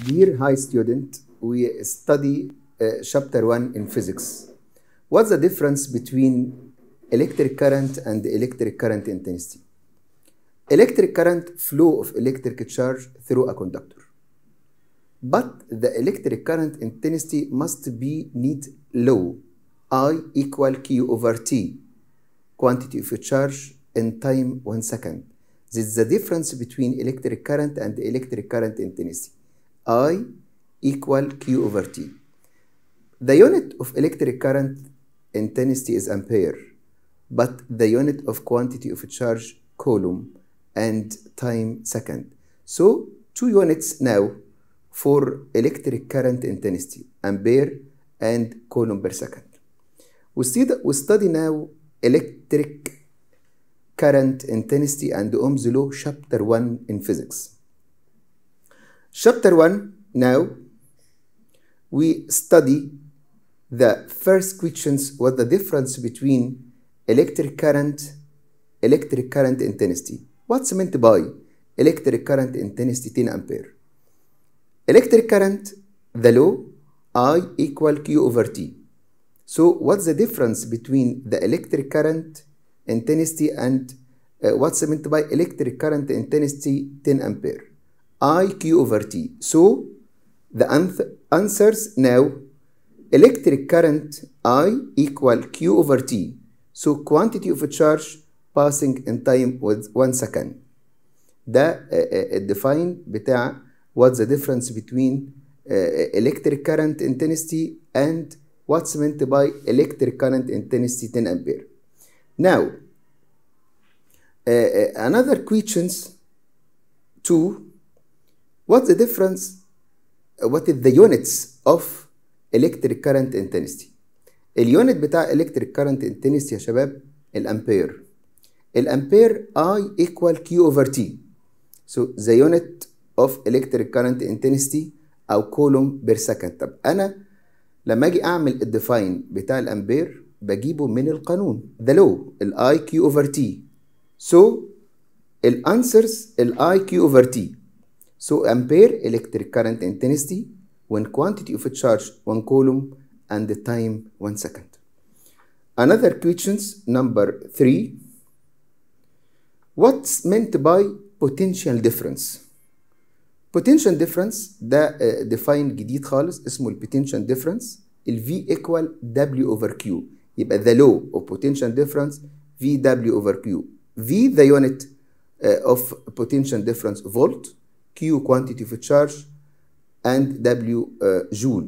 Dear high student, we study uh, chapter 1 in physics. What's the difference between electric current and electric current intensity? Electric current flow of electric charge through a conductor. But the electric current intensity must be need low, I equal Q over T, quantity of charge in time 1 second. This is the difference between electric current and electric current intensity. I equal Q over T. The unit of electric current intensity is ampere, but the unit of quantity of charge coulomb and time second. So two units now for electric current intensity, ampere and coulomb per second. We study, we study now electric current intensity and Ohm's law chapter 1 in physics. Chapter 1 now we study the first questions what the difference between electric current electric current intensity what's meant by electric current intensity 10 ampere electric current the law i equal q over t so what's the difference between the electric current intensity and uh, what's meant by electric current intensity 10 ampere i q over t so the answers now electric current I equal Q over T. So quantity of a charge passing in time with 1 second. ده الديفاين بتاع what's the difference between uh, electric current intensity and what's meant by electric current intensity 10 ampere. Now, uh, another questions two, what's the difference what is the units of electric current intensity اليونت بتاع electric current intensity يا شباب الامبير الامبير I equal Q over T so the unit of electric current intensity او كولوم بير سكند طب انا لما اجي اعمل الديفاين بتاع الامبير بجيبه من القانون ده لو الاي كيو اوفر تي سو الانسرز الاي كيو اوفر تي So ampere electric current intensity when quantity of a charge 1 coulomb and the time 1 second. Another questions number 3. What's meant by potential difference? Potential difference ده uh, define جديد خالص اسمه ال potential difference ال V equal W over Q يبقى the law of potential difference VW over Q V the unit uh, of potential difference volt Q quantity of charge and W uh, joule.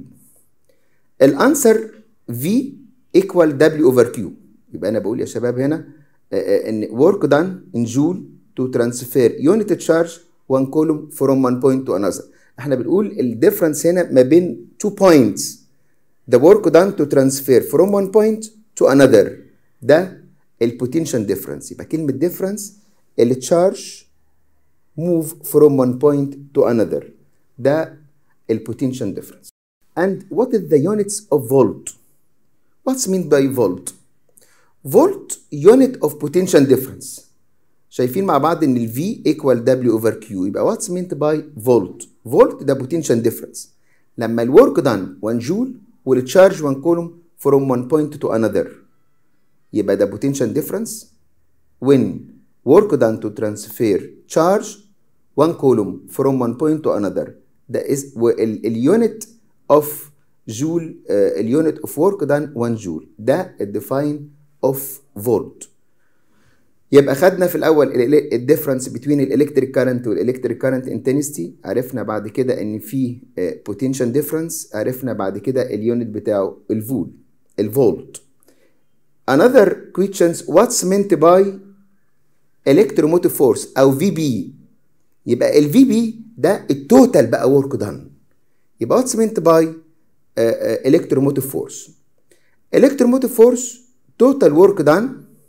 الانسر V equal W over Q يبقى انا بقول يا شباب هنا uh, ان work done in joule to transfer unit charge one column from one point to another احنا بنقول الديفرنس هنا ما بين two points the work done to transfer from one point to another ده البوتنشال difference يبقى كلمة difference التشارج move from one point to another ده ال potential difference and what is the units of volt what's meant by volt volt unit of potential difference شايفين مع بعض ان ال V equal W over Q يبقى what's meant by volt volt ده potential difference لما ال work done 1 joule وال charge 1 coulomb from one point to another يبقى ده potential difference when work done to transfer charge 1 coulomb from one point to another that is اليونت of joule uh, اليونت of work done 1 joule ده الديفاين of volt يبقى خدنا في الاول الديفرنس بين الالكتريك كارنت والالكتريك كارنت انتنسيتي عرفنا بعد كده ان في بوتنشال ديفرنس عرفنا بعد كده اليونت بتاعه الفول الفولت another questions what's meant by electromotive force او في بي يبقى ال في بي ده التوتال بقى ورك دان يبقى واتس مينت باي electromotive force electromotive force total work done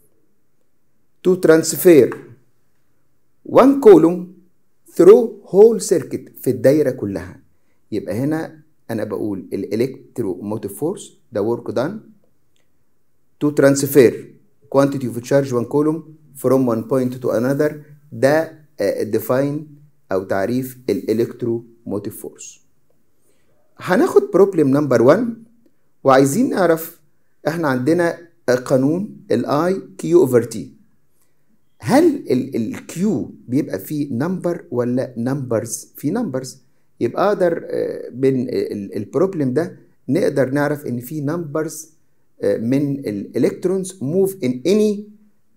to transfer one column through whole circuit في الدايرة كلها يبقى هنا أنا بقول electromotive force ده work done to transfer quantity of charge one column from one point to another ده define او تعريف الالكتروموتيف فورس هناخد بروبلم نمبر 1 وعايزين نعرف احنا عندنا قانون الاي كيو اوفر تي هل الكيو بيبقى فيه نمبر ولا نمبرز في نمبرز يبقى اقدر من البروبلم ده نقدر نعرف ان في نمبرز من الالكترونز موف ان اني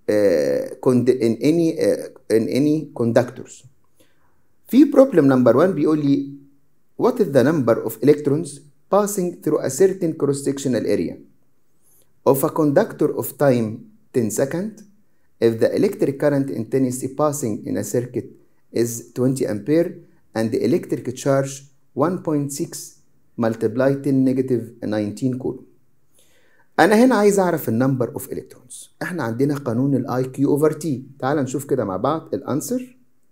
in any uh, in any conductors في problem number 1 بيقول لي what is the number of electrons passing through a certain cross sectional area of a conductor of time 10 second if the electric current intensity passing in a circuit is 20 ampere and the electric charge 1.6 multiply 10 negative 19 coulomb انا هنا عايز اعرف النمبر اوف الكترونز احنا عندنا قانون الاي كيو اوفر تي تعال نشوف كده مع بعض الانسر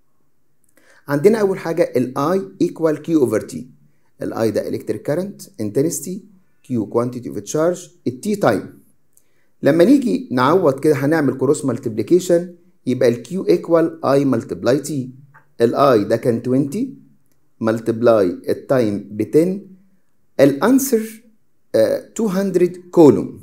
عندنا اول حاجه الاي ايكوال كيو اوفر تي الاي ده الكتريك كارنت انتنستي كيو كوانتيتي اوف تشارج التي تايم لما نيجي نعوض كده هنعمل كروس مالتيبليكيشن يبقى الكيو ايكوال اي ملتبلاي تي الاي ده كان 20 ملتبلاي التايم ب 10 الانسر 200 كولوم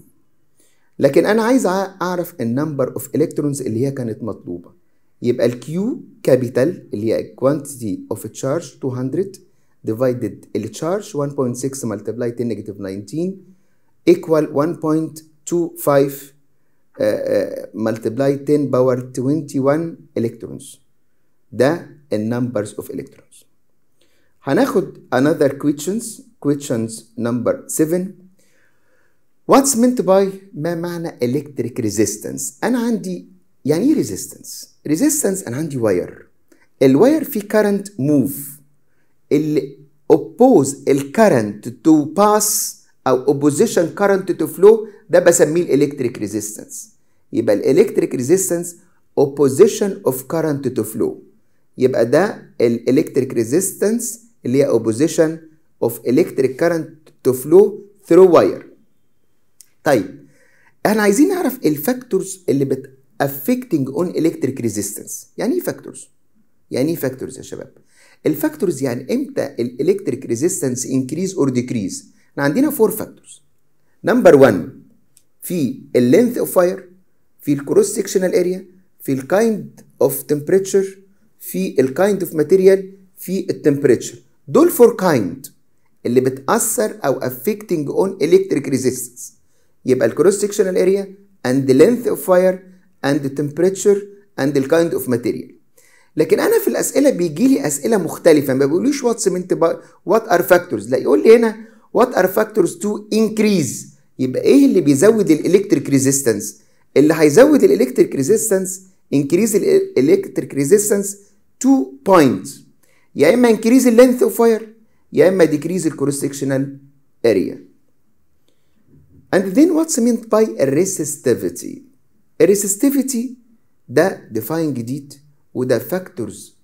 لكن انا عايز اعرف النمبر اوف الكترونز اللي هي كانت مطلوبه يبقى الكيو كابيتال اللي هي quantity of charge 200 divided التشارج 1.6 multiply 10 negative 19 equal 1.25 uh, uh, multiply 10 power 21 electrons ده النمبرز اوف الكترونز هناخد another questions questions number 7 What's meant by ما معنى electric resistance أنا عندي يعني إيه resistance resistance أنا عندي واير الواير فيه current move اللي oppose الكرنت to pass أو opposition current to flow ده بسميه electric resistance يبقى electric resistance opposition of current to flow يبقى ده electric resistance اللي هي opposition of electric current to flow through wire طيب احنا عايزين نعرف الفاكتورز اللي بت affecting on electric resistance يعني ايه فاكتورز يعني ايه فاكتورز يا شباب الفاكتورز يعني امتى الالكتريك ريزيستنس انكريز اور ديكريز احنا عندنا فور فاكتورز نمبر 1 في اللينث اوف فاير في الكروس سكشنال اريا في الكايند اوف تمبريتشر في الكايند اوف ماتيريال في التمبريتشر دول فور كايند اللي بتاثر او affecting on electric resistance يبقى الكروس سكشنال اريا and the length of fire and the temperature and the kind of material لكن انا في الاسئله بيجي لي اسئله مختلفه ما بيقوليش واتس منت وات ار فاكتورز لا يقول لي هنا وات ار فاكتورز تو انكريز يبقى ايه اللي بيزود الالكتريك ريزيستنس اللي هيزود الالكتريك ريزيستنس انكريز الالكتريك ريزيستنس 2 بوينتس يا اما انكريز اللينث اوف فاير يا اما ديكريز الكروس سكشنال اريا And then what's meant by resistivity الريسستيفيتي ده ديفاين جديد وده فاكتورز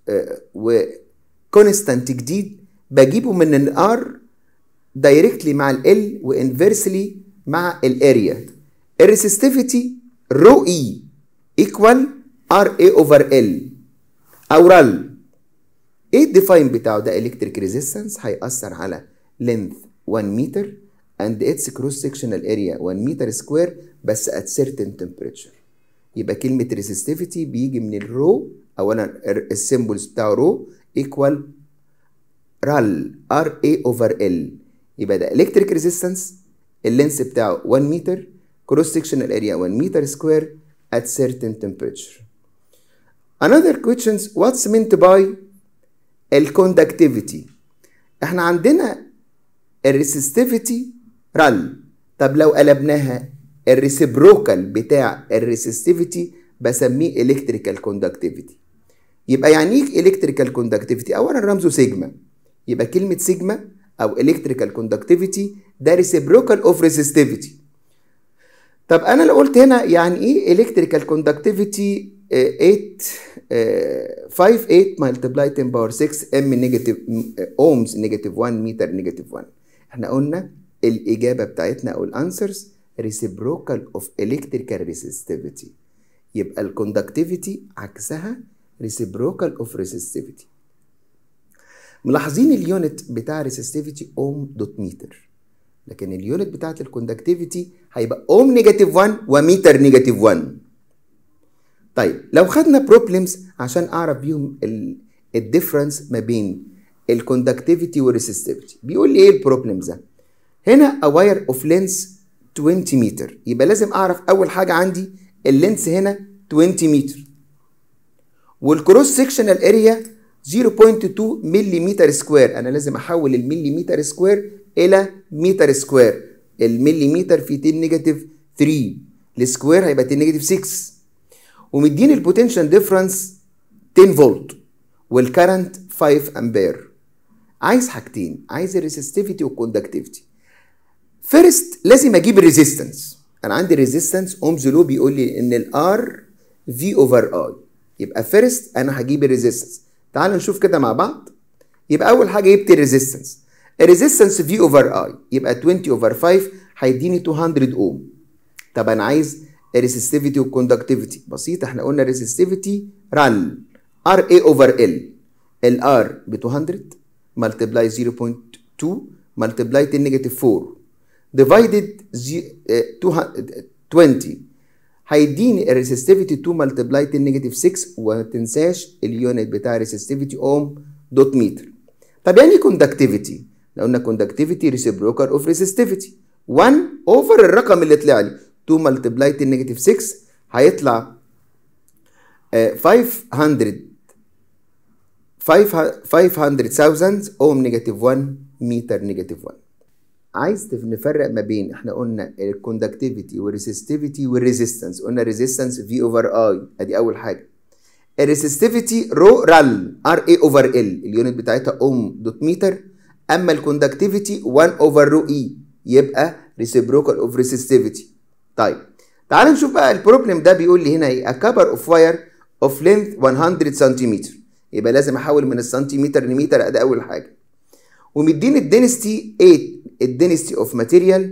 وكونستانت جديد بجيبه من الار دايركتلي مع ال وانفرسلي مع الاريا الريسستيفيتي رو اي ايكوال ار اي اوفر ال او رال ايه الديفاين بتاعه ده الكتريك ريزيستنس هيأثر على لينث 1 متر and its cross sectional area 1 متر سكوير بس at certain temperature يبقى كلمة resistivity بيجي من الرو أولا السيمبلز بتاعه رو equal رال ار اي اوفر ال يبقى ده electric resistance اللينس بتاعه 1 متر cross sectional area 1 متر سكوير at certain temperature another questions what's meant by الكوندكتيفيتي احنا عندنا الريسستيفيتي رال طب لو قلبناها الريسبروكال بتاع الريسستيفيتي بسميه الكتريكال كوندكتيفيتي يبقى يعني ايه الكتريكال كوندكتيفيتي اولا رمزه سيجما يبقى كلمه سيجما او الكتريكال كوندكتيفيتي ده ريسبروكال اوف ريسستيفيتي طب انا لو قلت هنا يعني ايه الكتريكال كوندكتيفيتي 8 5 8 ملتبلاي 10 باور 6 ام نيجاتيف اومز نيجاتيف 1 متر نيجاتيف 1 احنا قلنا الاجابه بتاعتنا او الانسرز reciprocal of electrical resistivity يبقى الكوندكتيفيتي عكسها reciprocal of resistivity ملاحظين اليونت بتاع ريسستيفيتي اوم دوت متر لكن اليونت بتاعت الكوندكتيفيتي هيبقى اوم نيجاتيف 1 ومتر نيجاتيف 1 طيب لو خدنا بروبلمز عشان اعرف بيهم الديفرنس ما بين الكوندكتيفيتي والريسستيفيتي بيقول لي ايه البروبلمز ده هنا a wire of length 20 متر يبقى لازم اعرف اول حاجه عندي اللينس هنا 20 متر والكروس سيكشنال اريا 0.2 ملم سكوير انا لازم احول المليمتر سكوير الى متر سكوير المليمتر في 10 نيجاتيف 3 السكوير هيبقى 10 نيجاتيف 6 ومديني البوتنشال ديفرنس 10 فولت والكرنت 5 امبير عايز حاجتين عايز الريسستيفيتي والكوندكتيفيتي فيرست لازم اجيب الريزيستنس انا عندي ريزيستنس اومز لو بيقول لي ان الار في اوفر اي يبقى فيرست انا هجيب الريزيستنس تعالوا نشوف كده مع بعض يبقى اول حاجه جبت الريزيستنس الريزيستنس في اوفر اي يبقى 20 اوفر 5 هيديني 200 اوم طب انا عايز الريسستيفيتي والكوندكتيفيتي بسيط احنا قلنا الريسستيفيتي ران ار اي اوفر ال الار ب 200 ملتبلاي 0.2 ملتبلاي 10 نيجاتيف 4 ديفايدد 20 هيديني الريسستيفيتي 2 ملتبلاي 10 نيجاتيف 6 وما تنساش اليونت بتاع الريسستيفيتي اوم دوت متر طب يعني كوندكتيفيتي لو قلنا كوندكتيفيتي ريسيبروكال اوف ريسستيفيتي 1 اوفر الرقم اللي طلع لي 2 ملتبلاي 10 نيجاتيف 6 هيطلع 500 500000 اوم نيجاتيف 1 متر نيجاتيف 1 عايز نفرق ما بين احنا قلنا الكوندكتيفيتي والريسستيفيتي والريزيستنس قلنا ريزيستنس في اوفر اي ادي اول حاجه الريسستيفيتي رو رال ار اي اوفر ال اليونت بتاعتها اوم دوت متر اما الكوندكتيفيتي 1 اوفر رو اي يبقى ريسيبروكال اوف ريسستيفيتي طيب تعال نشوف بقى البروبلم ده بيقول لي هنا ايه a cover of wire of length 100 سنتيمتر يبقى لازم احول من السنتيمتر لمتر ادي اول حاجه ومديني الدنستي 8 الدنستي اوف ماتيريال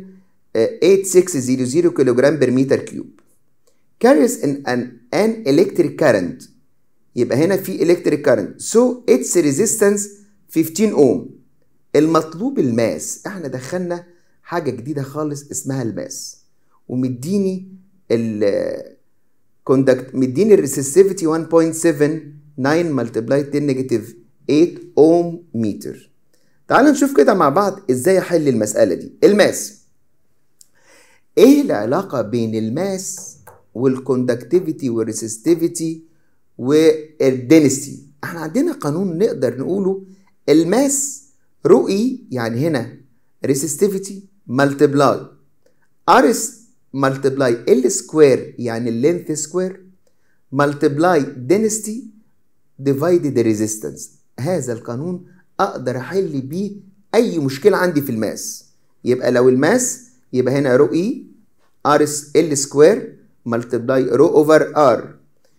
8600 كيلو جرام بر متر كيوب carries an, an, an electric current يبقى هنا في electric current so its resistance 15 ohm المطلوب الماس احنا دخلنا حاجه جديده خالص اسمها الماس ومديني ال كوندكت مديني الريسستيفيتي 1.79 ملتبلاي 10 نيجاتيف 8 اوم متر تعال نشوف كده مع بعض ازاي احل المساله دي الماس ايه العلاقه بين الماس والكوندكتيفيتي والريسستيفيتي والدنستي احنا عندنا قانون نقدر نقوله الماس رو اي يعني هنا ريسستيفيتي ملتبلاي ارس ملتبلاي ال سكوير يعني اللينث سكوير ملتبلاي دينستي ديفايدد ريزيستنس هذا القانون اقدر احل بيه اي مشكله عندي في الماس يبقى لو الماس يبقى هنا رو اي ار ال سكوير ملتبلاي رو اوفر ار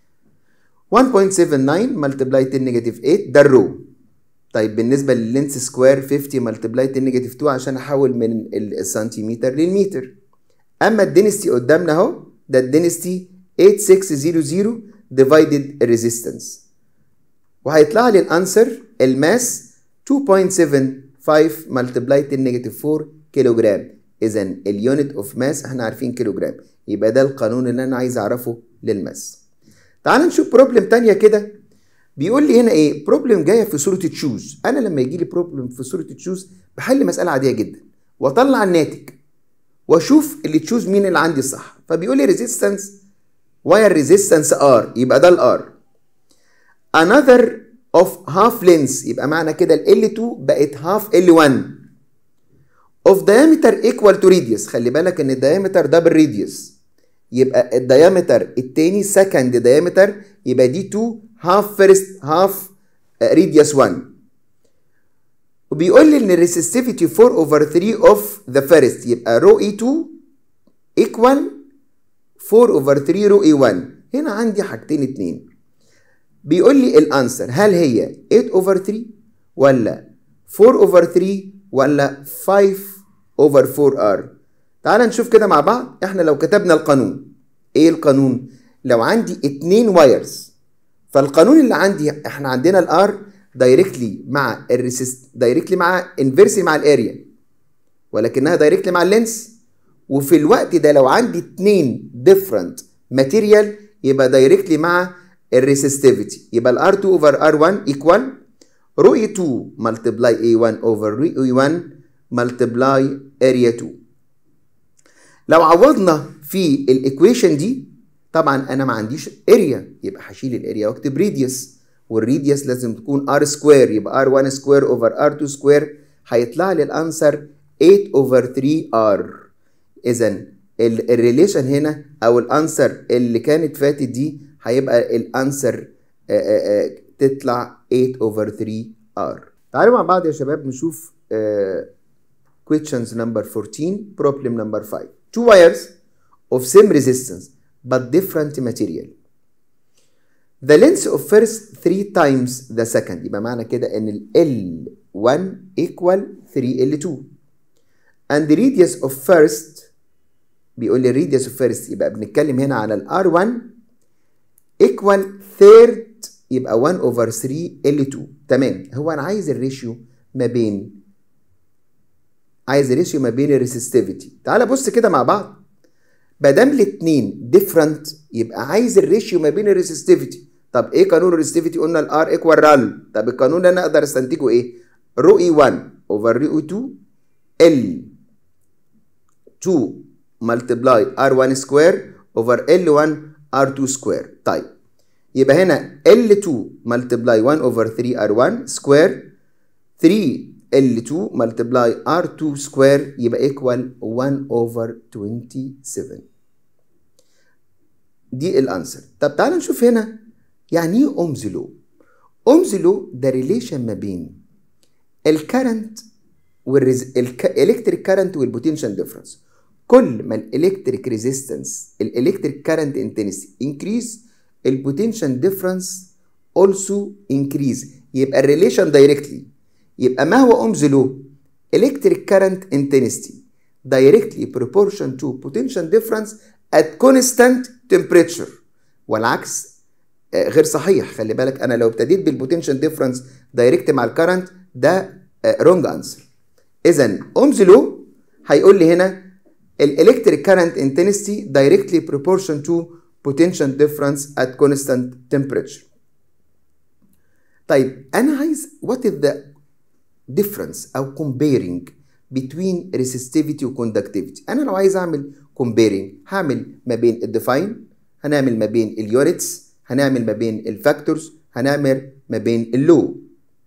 1.79 ملتبلاي 10 نيجاتيف 8 ده الرو طيب بالنسبه لللينس سكوير 50 ملتبلاي 10 نيجاتيف 2 عشان احول من السنتيمتر للمتر اما الدينستي قدامنا اهو ده الدينستي 8600 ديفايدد ريزيستنس وهيطلع لي الانسر الماس 2.75 ملتبلاي 10 نيجاتيف 4 كيلو جرام اذا اليونت اوف ماس احنا عارفين كيلو جرام يبقى ده القانون اللي انا عايز اعرفه للماس تعال نشوف بروبلم تانية كده بيقول لي هنا ايه بروبلم جايه في صوره تشوز انا لما يجي لي بروبلم في صوره تشوز بحل مساله عاديه جدا واطلع الناتج واشوف اللي تشوز مين اللي عندي الصح فبيقول لي ريزيستنس واير ريزيستنس ار يبقى ده الار another of half length يبقى معنى كده ال L2 بقت half L1 of diameter equal to radius خلي بالك ان الدايمتر ده بالراديوس يبقى الدايمتر التاني second diameter يبقى دي 2 half first half radius 1 وبيقول لي ان الريسستيفيتي 4 over 3 of the first يبقى رو E2 equal 4 over 3 رو E1 هنا عندي حاجتين اتنين بيقول لي الانسر هل هي 8 over 3 ولا 4 over 3 ولا 5 over 4 r تعال نشوف كده مع بعض احنا لو كتبنا القانون ايه القانون لو عندي اتنين وايرز فالقانون اللي عندي احنا عندنا الار دايركتلي مع الريسيست دايركتلي مع انفيرسلي مع الاريا ولكنها دايركتلي مع اللينس وفي الوقت ده لو عندي اتنين different ماتيريال يبقى دايركتلي مع الريسيستيفيتي يبقى الار 2 اوفر ار 1 ايكوال رو اي 2 ملتبلاي اي 1 اوفر رو اي 1 ملتبلاي اريا 2 لو عوضنا في الايكويشن دي طبعا انا ما عنديش اريا يبقى هشيل الاريا واكتب ريديوس والريديوس لازم تكون ار سكوير يبقى ار 1 سكوير اوفر ار 2 سكوير هيطلع لي الانسر 8 اوفر 3 ار اذا الريليشن هنا او الانسر اللي كانت فاتت دي هيبقى الانسر تطلع 8 اوفر 3 ار تعالوا مع بعض يا شباب نشوف questions number 14 problem number 5 two wires of same resistance but different material the length of first three times the second يبقى معنى كده ان ال L1 equal 3L2 and the radius of first بيقول لي radius of first يبقى بنتكلم هنا على ال R1 equal third يبقى 1 over 3 L2 تمام هو انا عايز الريشيو ما بين عايز الريشيو ما بين الريسيستيفيتي تعال بص كده مع بعض ما دام الاثنين ديفرنت يبقى عايز الريشيو ما بين الريسيستيفيتي طب ايه قانون الريسيستيفيتي قلنا الار ايكوال رال طب القانون ده انا اقدر استنتجه ايه رو اي 1 اوفر رو 2 ال 2 ملتبلاي ار 1 سكوير اوفر ال 1 ار 2 سكوير طيب يبقى هنا L2 multiply 1 over 3 R1 square 3 L2 multiply R2 square يبقى equal 1 over 27 دي الانسر طب تعالى نشوف هنا يعني ايه اومز لو اومز لو ده ريليشن ما بين الكرنت والالكتريك كرنت والبوتنشال ديفرنس كل ما الالكتريك ريزيستنس الالكتريك كرنت انتنسي انكريز البوتنشال ديفرنس also increase يبقى الريليشن دايركتلي يبقى ما هو اومز لو electric current intensity directly proportion to potential difference at constant temperature والعكس غير صحيح خلي بالك انا لو ابتديت بالبوتنشال ديفرنس دايركت مع الكرنت ده رونج انسر اذا اومز لو هيقول لي هنا الالكتريك كارنت انتنسيتي دايركتلي proportion to potential difference at constant temperature طيب انا عايز what is the difference او comparing between resistivity و conductivity انا لو عايز اعمل comparing هعمل ما بين الديفاين هنعمل ما بين اليونتس هنعمل ما بين الفاكتورز هنعمل ما بين اللو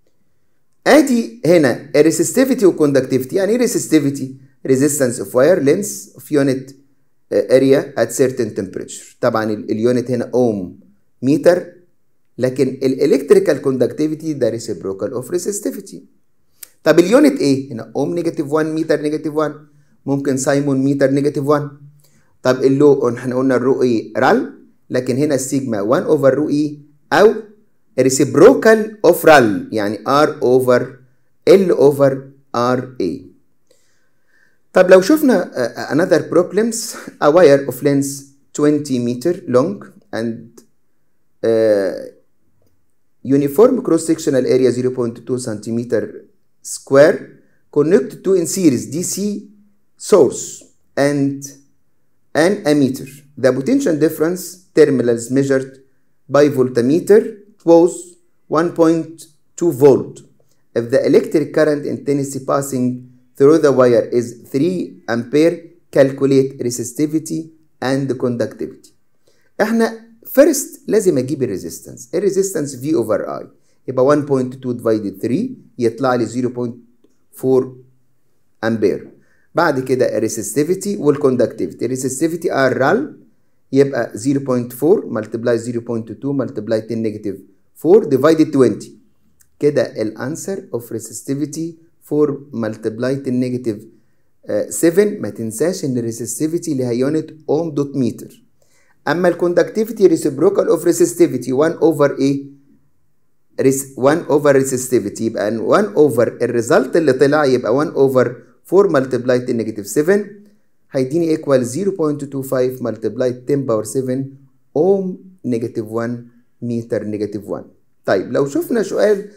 ادي هنا الريسستيفيتي والكوندكتيفيتي يعني ايه ريسستيفيتي resistance of wire length of unit area at certain temperature طبعا اليونت هنا اوم متر لكن الالكتريكال كوندكتيفيتي ده reciprocal اوف resistivity طب اليونت ايه هنا اوم نيجاتيف 1 متر نيجاتيف 1 ممكن سايمون متر نيجاتيف 1 طب اللو احنا قلنا الرو اي رال لكن هنا السيجما 1 اوفر رو اي او reciprocal اوف رال يعني ار اوفر ال اوفر ار اي طب لو شفنا uh, another problems a wire of length 20 meter long and uh, uniform cross sectional area 0.2 centimeter square connected to in series DC source and an ammeter. The potential difference terminals measured by voltmeter was 1.2 volt. If the electric current intensity passing through the wire is 3 ampere calculate resistivity and conductivity احنا first لازم اجيب الريزيستنس الريزيستنس V over I يبقى 1.2 divided 3 يطلع لي 0.4 امبير بعد كده الريسستيفيتي والكوندكتيفيتي الريسستيفيتي ار رال يبقى 0.4 ملتبلاي 0.2 ملتبلاي 10 نيجاتيف 4 divided 20 كده الانسر اوف ريسستيفيتي 4 ملتبلاي 10 نيجاتيف 7 ما تنساش ان الريسستيفيتي ليها يونت اوم دوت متر اما الكوندكتيفيتي ريسبروكال اوف ريسستيفيتي 1 اوفر ايه 1 اوفر ريسستيفيتي يبقى 1 اوفر الريزلت اللي طلع يبقى 1 اوفر 4 ملتبلاي 10 نيجاتيف 7 هيديني ايكوال 0.25 ملتبلاي 10 باور 7 اوم نيجاتيف 1 متر نيجاتيف 1 طيب لو شفنا سؤال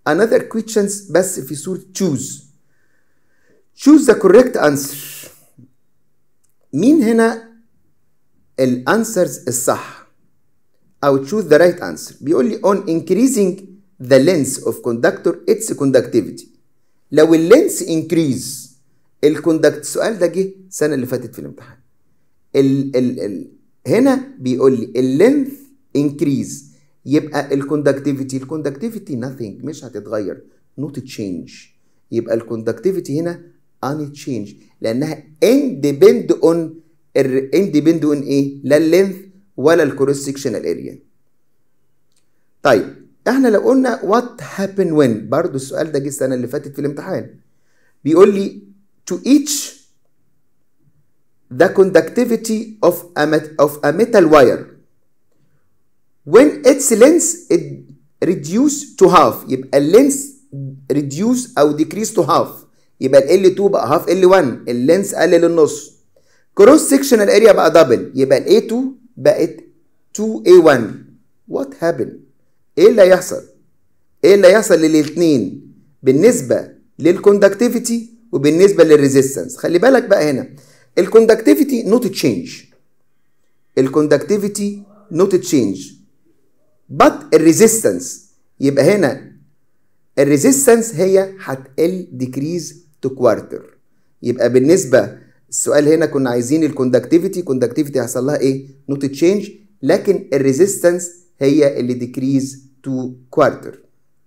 another questions بس في صورة choose choose the correct answer مين هنا الانسرز الصح او choose the right answer بيقول لي on increasing the length of conductor its conductivity لو اللينس increase الكوندكت السؤال ده جه السنه اللي فاتت في الامتحان ال ال ال هنا بيقول لي اللينث increase يبقى الكوندكتيفيتي الكوندكتيفيتي nothing مش هتتغير not change يبقى الكوندكتيفيتي هنا unchanged لانها independ on independ on ايه لا اللينث ولا الكروس سكشنال اريا طيب احنا لو قلنا what happen when برضو السؤال ده جه السنه اللي فاتت في الامتحان بيقول لي to each the conductivity of a, met of a metal wire when its length is reduced to half يبقى اللينس reduce او decrease to half يبقى ال L2 بقى half L1 اللينس قل للنص كروس سكشنال اريا بقى دبل يبقى ال A2 بقت 2A1 what happened ايه اللي هيحصل ايه اللي هيحصل للاثنين بالنسبه للكوندكتيفيتي وبالنسبه للريزيستنس خلي بالك بقى هنا الكوندكتيفيتي نوت تشينج الكوندكتيفيتي نوت تشينج but الريزيستنس يبقى هنا الريزيستنس هي هتقل ديكريز تو كوارتر يبقى بالنسبه السؤال هنا كنا عايزين الكوندكتيفيتي كوندكتيفيتي هيحصل لها ايه نوت تشينج لكن الريزيستنس هي اللي ديكريز تو كوارتر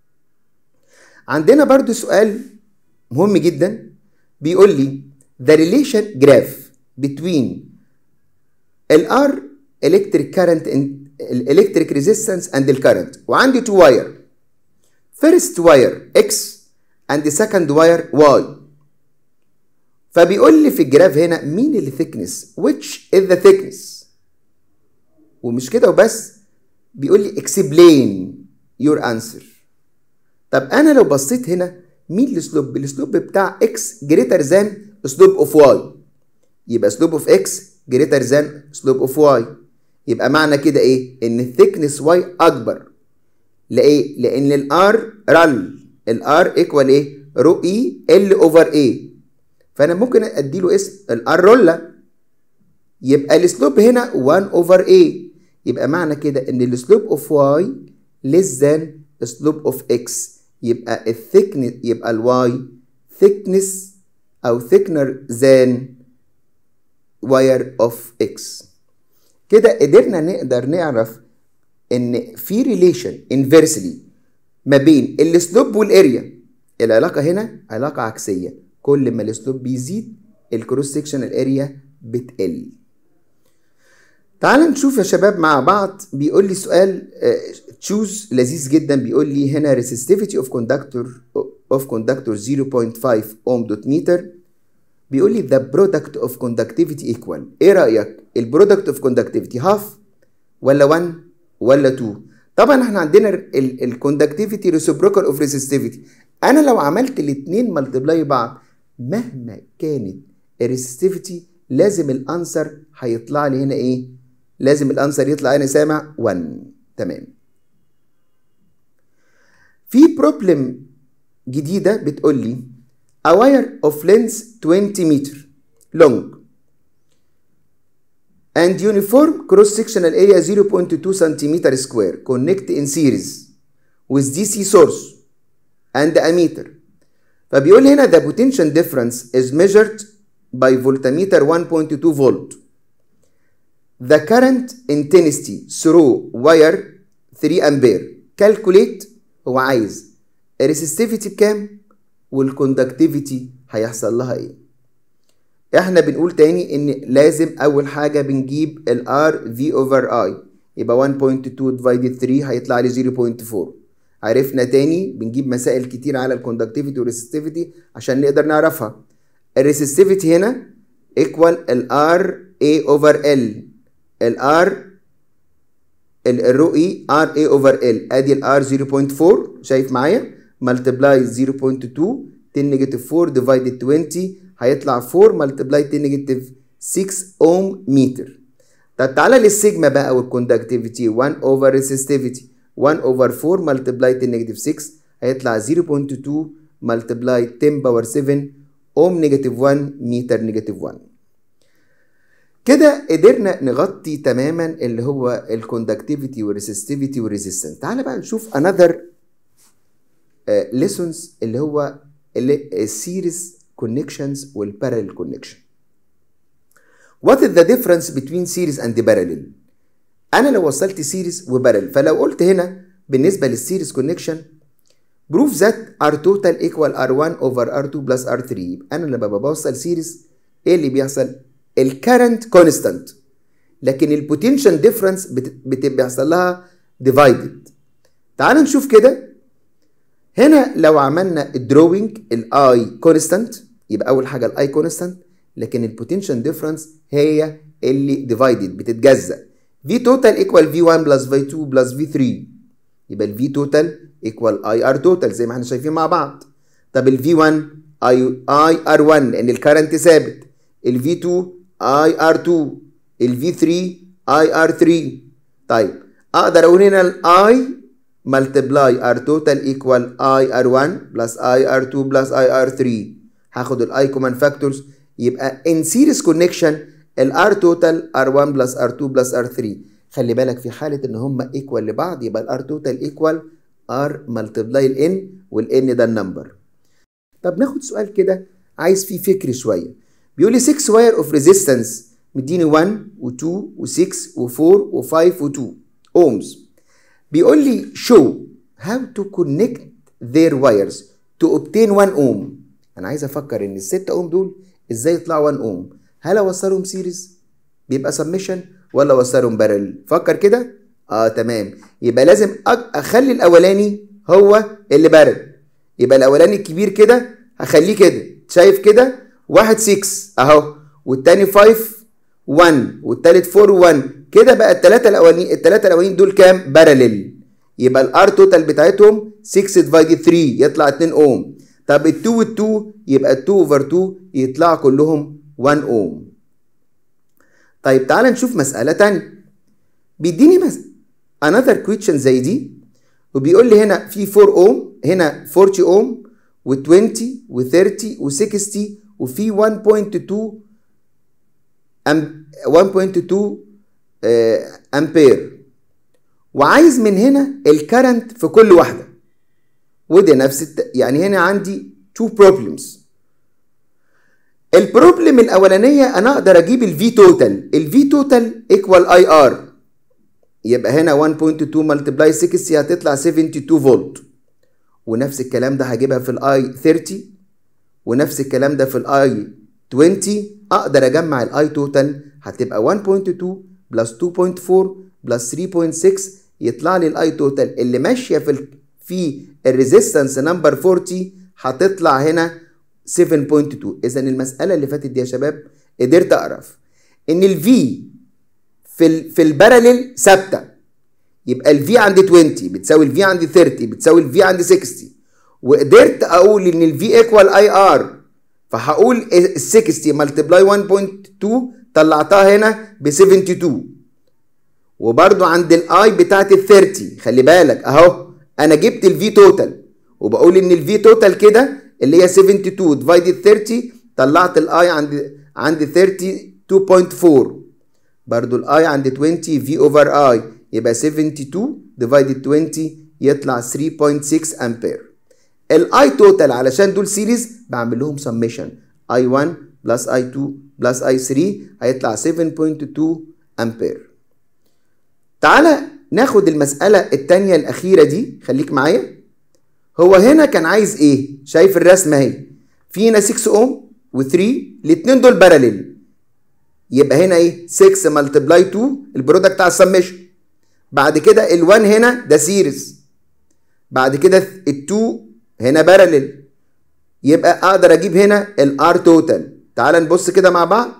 عندنا برضو سؤال مهم جدا بيقول لي the relation graph between ال R electric current and electric resistance and the current وعندي two wire first wire X and the second wire Y فبيقول لي في الجراف هنا مين اللي thickness which is the thickness ومش كده وبس بيقول لي explain your answer طب انا لو بصيت هنا مين الاسلوب الاسلوب بتاع x greater than اسلوب of y يبقى اسلوب of x greater than اسلوب of y يبقى معنى كده ايه ان الثيكنس y اكبر لايه لان الار رل الار ايكوال ايه رو اي ال اوفر اي فانا ممكن ادي له اسم الار رولا يبقى الاسلوب هنا 1 اوفر اي يبقى معنى كده ان الاسلوب اوف واي less than اسلوب اوف اكس يبقى الثيكنس يبقى الواي thickness او thickner than wire of x كده قدرنا نقدر نعرف ان في ريليشن inversely ما بين الاسلوب والاريا العلاقه هنا علاقه عكسيه كل ما الاسلوب بيزيد الكروس سكشنال اريا بتقل تعال نشوف يا شباب مع بعض بيقول لي سؤال تشوز لذيذ جدا بيقول لي هنا resistivity of conductor of conductor 0.5 ohm dot meter بيقول لي the product of conductivity equal ايه رأيك البرودكت of conductivity half ولا 1 ولا 2 طبعا احنا عندنا الكوندكتيفيتي reciprocal of resistivity انا لو عملت الاثنين ملتبلاي بعض مهما كانت الريسستيفيتي لازم الانسر هيطلع لي هنا ايه لازم الانسر يطلع هنا سامع 1 تمام في بروبلم جديدة بتقول لي a wire of length 20 meter long and uniform cross sectional area 0.2 centimeter square connect in series with DC source and ammeter فبيقول هنا the potential difference is measured by voltmeter 1.2 volt the current intensity through wire 3 ampere calculate هو عايز الريسستيفيتي بكام والكوندكتيفيتي هيحصل لها ايه احنا بنقول تاني ان لازم اول حاجه بنجيب الار في اوفر اي يبقى 1.2 ديفايدد 3 هيطلع لي 0.4 عرفنا تاني بنجيب مسائل كتير على الكوندكتيفيتي والريسستيفيتي عشان نقدر نعرفها الريسستيفيتي هنا ايكوال الار اي اوفر ال الار الرو اي ار اي اوفر ال ادي الار 0.4 شايف معايا ملتبلاي 0.2 10 نيجاتيف 4 ديفايدد 20 هيطلع 4 ملتبلاي 10 نيجاتيف 6 اوم متر طب تعالى للسيجما بقى والكوندكتيفيتي 1 اوفر ريسستيفيتي 1 اوفر 4 ملتبلاي 10 نيجاتيف 6 هيطلع 0.2 ملتبلاي 10 باور 7 اوم نيجاتيف 1 متر نيجاتيف 1 كده قدرنا نغطي تماما اللي هو الكوندكتيفيتي والريسستيفيتي والريزيستنس تعال بقى نشوف another ليسونز اللي هو السيريز كونكشنز والبارallel كونكشن What is the difference between series and parallel؟ أنا لو وصلت سيريز وبارل فلو قلت هنا بالنسبة للسيريز كونكشن prove that R total equal R1 over R2 plus R3 يبقى أنا لما بوصل سيريز إيه اللي بيحصل؟ الكرنت كونستانت لكن البوتنشال ديفرنس بيحصل لها ديفايدد تعال نشوف كده هنا لو عملنا الدروينج الاي كونستانت يبقى اول حاجه الاي كونستانت لكن البوتنشال ديفرنس هي اللي ديفايدد بتتجزأ في توتال ايكوال في 1 بلس في 2 بلس في 3 يبقى الفي توتال ايكوال اي ار توتال زي ما احنا شايفين مع بعض طب الفي 1 اي اي ار 1 لان الكرنت ثابت الفي 2 اي ار 2 الفي 3 اي ار 3 طيب اقدر اقول هنا الاي ملتبلاي ار توتال ايكوال اي ار 1 بلس اي ار 2 بلس اي ار 3 هاخد الاي كومان فاكتورز يبقى ان سيريز كونكشن الار توتال ار 1 بلس ار 2 بلس ار 3 خلي بالك في حاله ان هم ايكوال لبعض يبقى الار توتال ايكوال ار ملتبلاي الان والان ده النمبر طب ناخد سؤال كده عايز فيه فكر شويه بيقول لي 6 واير اوف ريزيستنس مديني 1 و2 و6 و4 و5 و2 اومز بيقول لي show how to connect their wires to obtain 1 ohm انا عايز افكر ان الستة اوم دول ازاي يطلعوا 1 اوم هل اوصلهم سيريز بيبقى سبمشن ولا اوصلهم بارل فكر كده اه تمام يبقى لازم اخلي الاولاني هو اللي بارل يبقى الاولاني الكبير كده هخليه كده شايف كده واحد 6 اهو والتاني 5 1 والتالت 4 1 كده بقى التلاتة الاولانيين التلاتة الاولانيين دول كام بارلل يبقى الار توتال بتاعتهم 6 ديفايد 3 يطلع 2 اوم طب ال 2 وال 2 يبقى ال 2 اوفر 2 يطلع كلهم 1 اوم طيب تعال نشوف مسألة تانية بيديني مس... another question زي دي وبيقول لي هنا في 4 اوم هنا 40 اوم و20 و30 و60 وفي 1.2 أم 1.2 آه امبير وعايز من هنا الكرنت في كل واحده وده نفس الت... يعني هنا عندي تو بروبلمز البروبلم الاولانيه انا اقدر اجيب الفي توتال الفي توتال ايكوال اي ار يبقى هنا 1.2 ملتبلاي 60 هتطلع 72 فولت ونفس الكلام ده هجيبها في الاي 30 ونفس الكلام ده في الاي 20 اقدر اجمع الاي توتال هتبقى 1.2 بلس 2.4 بلس 3.6 يطلع لي الاي توتال اللي ماشيه في ال في الريزيستنس نمبر 40 هتطلع هنا 7.2 اذا المساله اللي فاتت دي يا شباب قدرت اعرف ان الفي في ال في الباراليل ثابته يبقى الفي عند 20 بتساوي الفي عند 30 بتساوي الفي عند 60 وقدرت اقول ان الفي ايكوال اي ار فهقول ال 60 ملتبلاي 1.2 طلعتها هنا ب 72 وبرضو عند الاي بتاعت ال 30 خلي بالك اهو انا جبت الفي توتال وبقول ان الفي توتال كده اللي هي 72 ديفايدد 30 طلعت الاي عند عند 30 2.4 برضو الاي عند 20 في اوفر اي يبقى 72 ديفايدد 20 يطلع 3.6 امبير الاي توتال علشان دول سيريز بعمل لهم سميشن اي 1 بلس اي 2 بلس اي 3 هيطلع 7.2 امبير تعالى ناخد المسألة التانية الأخيرة دي خليك معايا هو هنا كان عايز إيه؟ شايف الرسمة أهي في هنا 6 أوم و3 الاتنين دول باراليل يبقى هنا إيه؟ 6 ملتبلاي 2 البرودكت بتاع السميشن بعد كده ال1 هنا ده سيريز بعد كده ال2 هنا باراليل يبقى أقدر أجيب هنا الار توتال تعال نبص كده مع بعض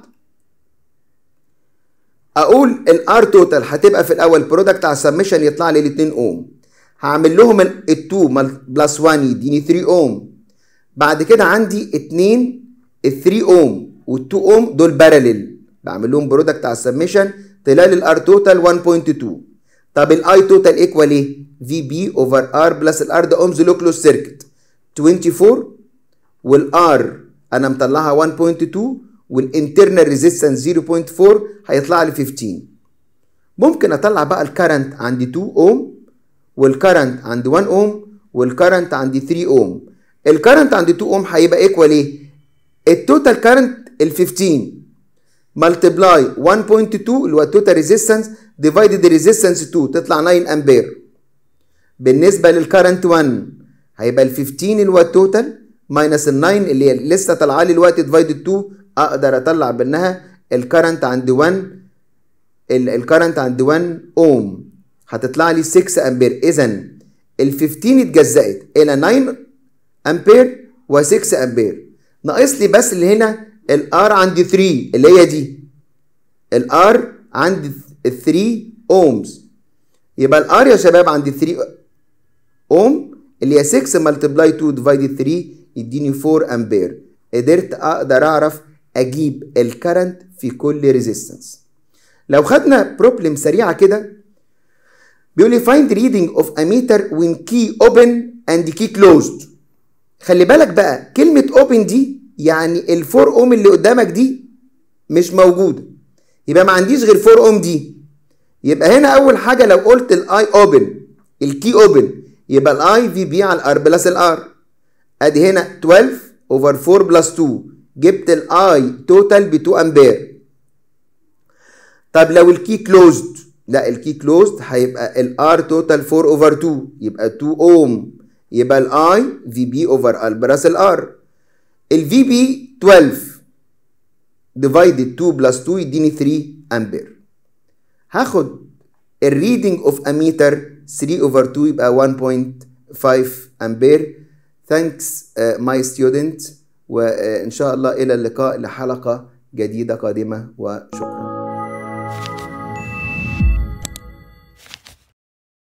اقول الار توتال هتبقى في الاول برودكت على السبمشن يطلع لي ال 2 اوم هعمل لهم ال 2 بلس 1 يديني 3 اوم بعد كده عندي 2 ال 3 اوم وال 2 اوم دول باراليل بعمل لهم برودكت على السبمشن طلع لي الار توتال 1.2 طب الاي توتال ايكوال ايه في بي اوفر ار بلس الار ده اومز لو كلوز سيركت 24 والار انا مطلعها 1.2 والانترنال ريزيستنس 0.4 هيطلع لي 15 ممكن اطلع بقى الكرنت عندي 2 اوم والكرنت عند 1 اوم والكرنت عندي 3 اوم الكرنت عند 2 اوم هيبقى ايكوال ايه التوتال كرنت ال 15 ملتبلاي 1.2 اللي هو التوتال ريزيستنس ديفايدد ريزيستنس 2 تطلع 9 امبير بالنسبه للكرنت 1 هيبقى ال 15 اللي هو التوتال ماينس ال 9 اللي هي لسه طالعه لي الوقت ديفايدد 2 اقدر اطلع منها الكرنت عند 1 الكرنت عند 1 اوم هتطلع لي 6 امبير اذا ال 15 اتجزأت الى 9 امبير و6 امبير ناقص لي بس اللي هنا الار عندي 3 اللي هي دي الار عندي 3 اومز يبقى الار يا شباب عندي 3 اوم اللي هي 6 ملتبلاي 2 ديفايد 3 يديني 4 امبير قدرت اقدر اعرف اجيب الكرنت في كل ريزيستنس لو خدنا بروبلم سريعه كده بيقول لي find reading of a meter when key open and key closed خلي بالك بقى كلمة open دي يعني الفور اوم اللي قدامك دي مش موجودة يبقى ما عنديش غير 4 اوم دي يبقى هنا اول حاجة لو قلت الاي اوبن الكي اوبن يبقى الاي في بي على الار بلس الار ادي هنا 12 اوفر 4 بلس 2 جبت الاي توتال ب 2 امبير طب لو الكي كلوزد لا الكي كلوزد هيبقى الار توتال 4 اوفر 2 يبقى 2 اوم يبقى الاي في بي اوفر ال بلس الار الفي بي 12 ديفايدد 2 بلس 2 يديني 3 امبير هاخد الريدنج اوف اميتر 3 اوفر 2 يبقى 1.5 امبير ثانكس ماي ستودنت وان شاء الله الى اللقاء لحلقه جديده قادمه وشكرا